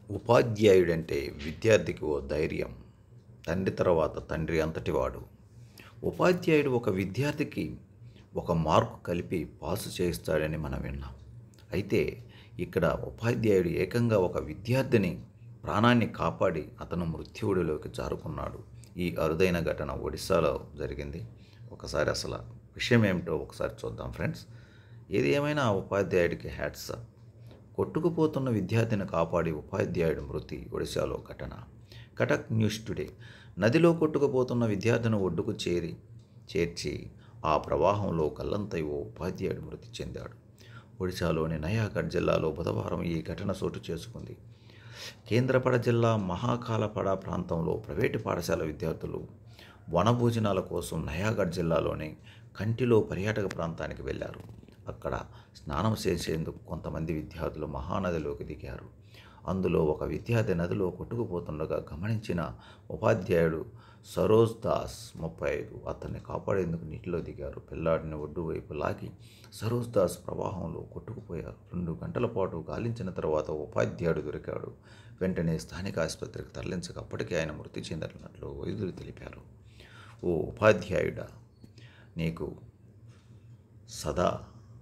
ఉపాధ్యాయుడంటే విద్యార్థికి ఓ ధైర్యం తండ్రి తర్వాత తండ్రి అంతటివాడు ఉపాధ్యాయుడు ఒక విద్యార్థికి ఒక మార్కు కలిపి పాసు చేయిస్తాడని మనం విన్నాం అయితే ఇక్కడ ఉపాధ్యాయుడు ఏకంగా ఒక విద్యార్థిని ప్రాణాన్ని కాపాడి అతను మృత్యువుడిలోకి జారుకున్నాడు ఈ అరుదైన ఘటన ఒడిశాలో జరిగింది ఒకసారి అసలు విషయం ఏమిటో ఒకసారి చూద్దాం ఫ్రెండ్స్ ఏది ఏమైనా ఆ ఉపాధ్యాయుడికి హ్యాట్స్ అప్. కొట్టుకుపోతున్న విద్యార్థిని కాపాడి ఉపాధ్యాయుడు మృతి ఒడిశాలో ఘటన కటక్ న్యూస్ టుడే నదిలో కొట్టుకుపోతున్న విద్యార్థిని ఒడ్డుకు చేరి చేర్చి ఆ ప్రవాహంలో గల్లంతై ఓ ఉపాధ్యాయుడు మృతి చెందాడు ఒడిశాలోని నయాగఢ్ జిల్లాలో బుధవారం ఈ ఘటన చోటు చేసుకుంది కేంద్రపడ జిల్లా మహాకాలపడ ప్రాంతంలో ప్రైవేటు పాఠశాల విద్యార్థులు వనభోజనాల కోసం నయాగఢ్ జిల్లాలోని కంటిలో పర్యాటక ప్రాంతానికి వెళ్ళారు అక్కడ స్నానం చేసేందుకు కొంతమంది విద్యార్థులు మహానదిలోకి దిగారు అందులో ఒక విద్యార్థి నదిలో కొట్టుకుపోతుండగా గమనించిన ఉపాధ్యాయుడు సరోజ్ దాస్ ముప్పై ఐదు అతన్ని కాపాడేందుకు నీటిలో దిగారు పిల్లాడిని ఒడ్డు వైపు లాగి సరోజ్ దాస్ ప్రవాహంలో కొట్టుకుపోయారు రెండు గంటల పాటు గాలించిన తర్వాత ఉపాధ్యాయుడు దొరికాడు వెంటనే స్థానిక ఆసుపత్రికి తరలించక అప్పటికే ఆయన మృతి చెందినట్లు వైద్యులు తెలిపారు ఓ ఉపాధ్యాయుడా నీకు సదా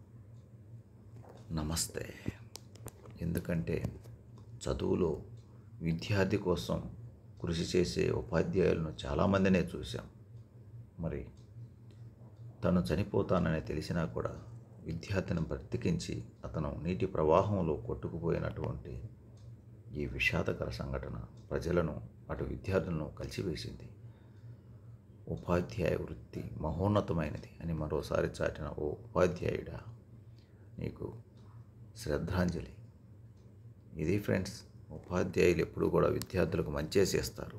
నమస్తే ఎందుకంటే చదువులో విద్యార్థి కోసం కృషి చేసే ఉపాధ్యాయులను చాలామందినే చూశాం మరి తను చనిపోతానని తెలిసినా కూడా విద్యార్థిని బ్రతికించి అతను నీటి ప్రవాహంలో కొట్టుకుపోయినటువంటి ఈ విషాదకర సంఘటన ప్రజలను అటు విద్యార్థులను కలిసివేసింది ఉపాధ్యాయ వృత్తి మహోన్నతమైనది అని మరోసారి చాటిన ఓ ఉపాధ్యాయుడా నీకు శ్రద్ధాంజలి ఇది ఫ్రెండ్స్ ఉపాధ్యాయులు ఎప్పుడూ కూడా విద్యార్థులకు మంచి చేస్తారు